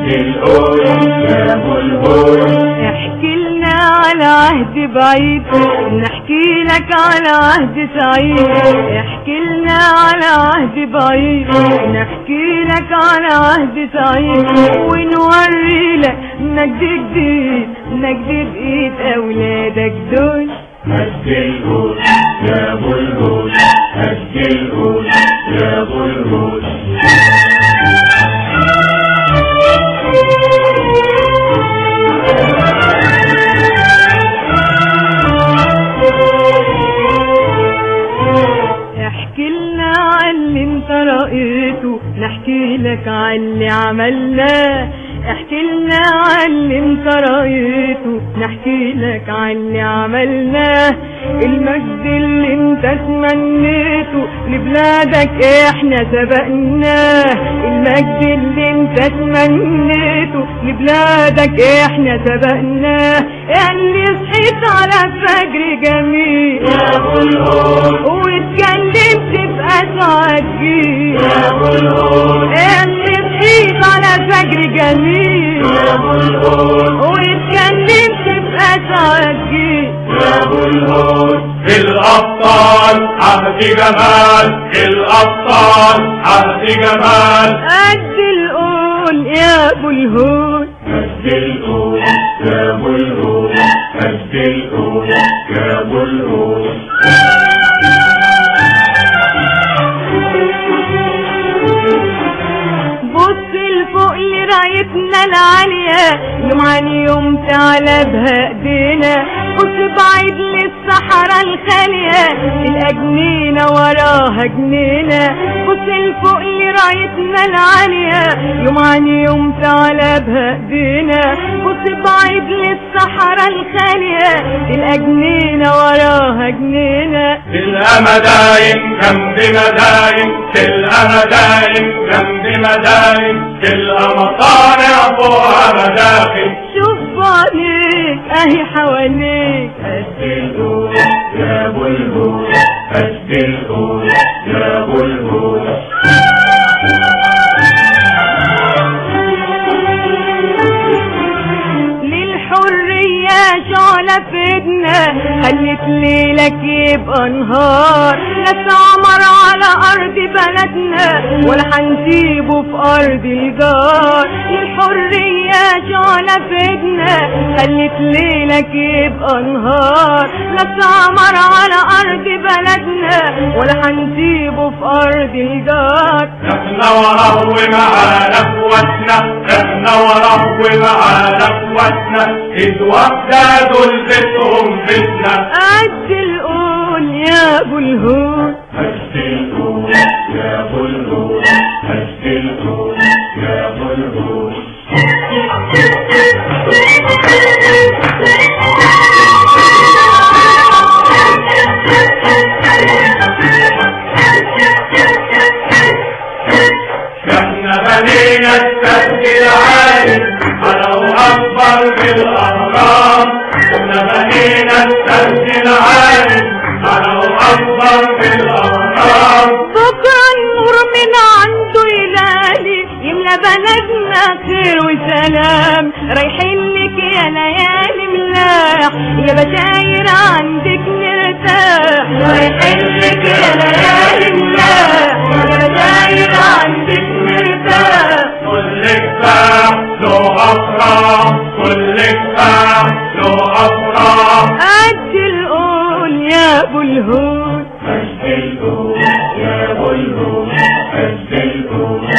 القول يا ابو الهول احكي لنا على عهد بعيد نحكي لك على عهد سعيد احكي لنا على عهد بعيد نحكي لك على عهد سعيد ونوري لك مجد جديد مجد بايد اولادك دول هد القول يا ابو الهول هد القول يا ابو الهول احكي لنا عن اللي انت رأيته نحكي لك عن اللي عملناه احكي لنا عن اللي انت رأيته نحكي لك عن اللي عملناه المجد اللي انت تمنيته لبلادك احنا سبقناه المجد اللي انت تمنيته لبلادك احنا سبقناه اللي صحيت على فجر جميل يا ابو الهول واتكلمت في اسعد جيل يا ابو الهول اللي صحيت على فجر جميل يا ابو الهول واتكلمت في اسعد جيل يا ابو الهول الابطال عهد جمال الابطال عهد جمال قد القول يا ابو الهول هد القول يا ابو الهول هد القول يا ابو الهول بص لفوق لرايتنا العالية يوم عن يوم تعلى بها ايدينا بص بعيد للصحراء الخالية الأجنينة وراها جنينة بص لفوق لرايتنا العالية يوم عن يوم تعلى بها ايدينا بص بعيد للصحراء الخالية الأجنينة وراها جنينة تلقى مداين جنب مداين تلقى مداين جنب مداين تلقى مصانع فوقها مداخل شوف بعينيك اهي حواليك هد القول يا ابو الهول هد القول يا ابو الهول للحرية شعلة في ايدنا خلت ليلك يبقى نهار لا تعمر على ارض بلدنا ولا هنسيبه في ارض الجار للحرية شعلة في ايدنا خلت ليلك يبقى نهار لا تعمر على ارض بلدنا ولا هنسيبه في ارض الجار احنا وراه ومعانا اخواتنا احنا وراه ومعانا اخواتنا اذ واحدة دول بيتهم بيتنا قد القول يا ابو الهول هد القول يا ابو الهول هد القول يا ابو الهول احنا بنينا السد العالي على اكبر بالاهرام احنا بنينا السد العالي على اكبر بالاهرام بكرة النور من عنده يلالي يملى بلدنا خير وسلام رايحين لك يا ليالي ملاح يا بشاير عندك نرتاح رايحين لك يا ليالي ملاح يا بشاير عندك نرتاح كل كفاح له افراح كل كفاح له افراح قد القول يا ابو الهول هد القول يا ابو الهول هد القول